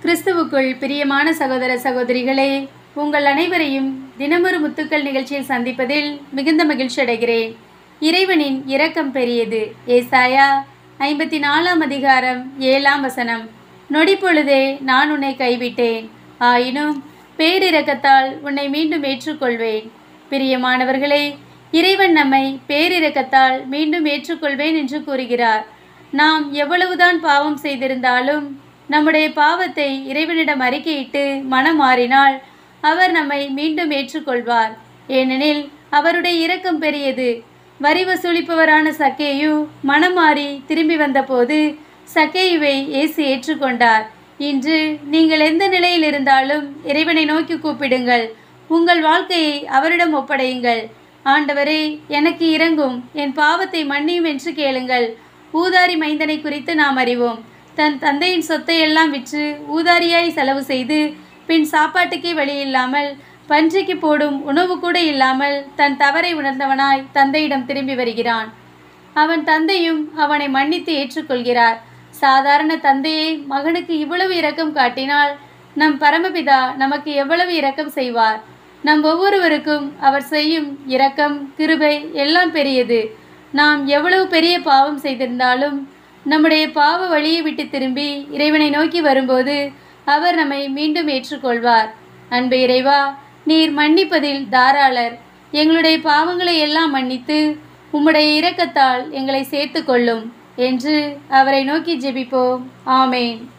கிறிஸ்துவுக்குள் பிரியமான சகோதர சகோதரிகளே உங்கள் அனைவரையும் தினமொரு முத்துக்கள் நிகழ்ச்சியில் சந்திப்பதில் மிகுந்த மகிழ்ச்சி அடைகிறேன் இறைவனின் இரக்கம் பெரியது ஏசாயா ஐம்பத்தி நாலாம் அதிகாரம் ஏழாம் வசனம் நொடி பொழுதே நான் உன்னை கைவிட்டேன் ஆயினும் பேரிரக்கத்தால் உன்னை மீண்டும் ஏற்றுக்கொள்வேன் பிரியமானவர்களே இறைவன் நம்மை பேரிரக்கத்தால் மீண்டும் ஏற்றுக்கொள்வேன் என்று கூறுகிறார் நாம் எவ்வளவுதான் பாவம் செய்திருந்தாலும் நம்முடைய பாவத்தை இறைவனிடம் அறிக்கையிட்டு மனம் மாறினால் அவர் நம்மை மீண்டும் ஏற்றுக்கொள்வார் ஏனெனில் அவருடைய இரக்கம் பெரியது வரி வசூலிப்பவரான சக்கேயு மனம் மாறி திரும்பி வந்தபோது சக்கேயுவை இயேசு ஏற்றுக்கொண்டார் இன்று நீங்கள் எந்த நிலையில் இருந்தாலும் இறைவனை நோக்கி கூப்பிடுங்கள் உங்கள் வாழ்க்கையை அவரிடம் ஒப்படையுங்கள் ஆண்டவரே எனக்கு இறங்கும் என் பாவத்தை மன்னியும் என்று கேளுங்கள் ஊதாரி மைந்தனை குறித்து நாம் அறிவோம் தன் தந்தையின் சொத்தை எல்லாம் விற்று ஊதாரியாய் செலவு செய்து பின் சாப்பாட்டுக்கே வழி இல்லாமல் பன்றிக்கு போடும் உணவு கூட இல்லாமல் தன் தவறை உணர்ந்தவனாய் தந்தையிடம் திரும்பி வருகிறான் அவன் தந்தையும் அவனை மன்னித்து ஏற்றுக்கொள்கிறார் சாதாரண தந்தையை மகனுக்கு இவ்வளவு இரக்கம் காட்டினால் நம் பரமபிதா நமக்கு எவ்வளவு இரக்கம் செய்வார் நம் ஒவ்வொருவருக்கும் அவர் செய்யும் இரக்கம் கிருபை எல்லாம் பெரியது நாம் எவ்வளவு பெரிய பாவம் செய்திருந்தாலும் நம்முடைய பாவ வழியை விட்டு திரும்பி இறைவனை நோக்கி வரும்போது அவர் நம்மை மீண்டும் ஏற்றுக்கொள்வார் அன்பு இறைவா நீர் மன்னிப்பதில் தாராளர் எங்களுடைய பாவங்களை எல்லாம் மன்னித்து உம்முடைய இரக்கத்தால் எங்களை சேர்த்து கொள்ளும் என்று அவரை நோக்கி ஜெபிப்போம் ஆமேன்